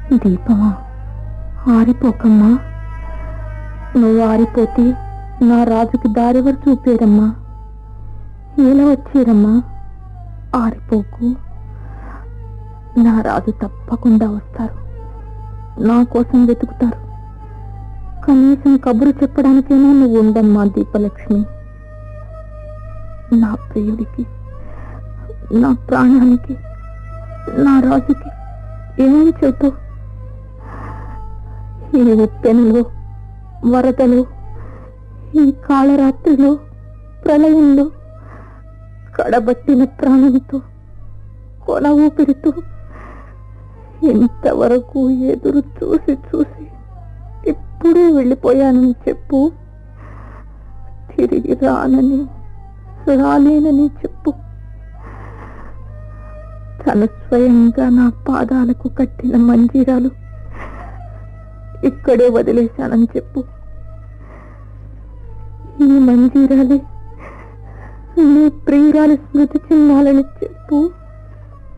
దీపమా ఆరిపోకమ్మా నువ్వు ఆరిపోతే నా రాజుకి దారెవరు చూపేరమ్మా ఎలా వచ్చేరమ్మా ఆరిపోకు నా రాజు తప్పకుండా వస్తారు నా కోసం వెతుకుతారు కనీసం కబురు చెప్పడానికైనా నువ్వు ఉండమ్మా దీపలక్ష్మి నా ప్రియుడికి నా ప్రాణానికి నా రాజుకి ఏమని చెబుతావు ఈ ఉప్పెనలో వరదలో ఈ కాళరాత్రిలో ప్రళయంలో కడబట్టిన ప్రాణంతో కొన ఊపిరితో ఇంతవరకు ఎదురు చూసి చూసి ఇప్పుడే వెళ్ళిపోయానని చెప్పు తిరిగి రానని రాలేనని చెప్పు తను స్వయంగా నా పాదాలకు కట్టిన మంజీరాలు ఇక్కడే వదిలేశానని చెప్పు ఈ మంజీరాలే నీ ప్రియురాలి స్మృతి చిహ్నాలని చెప్పు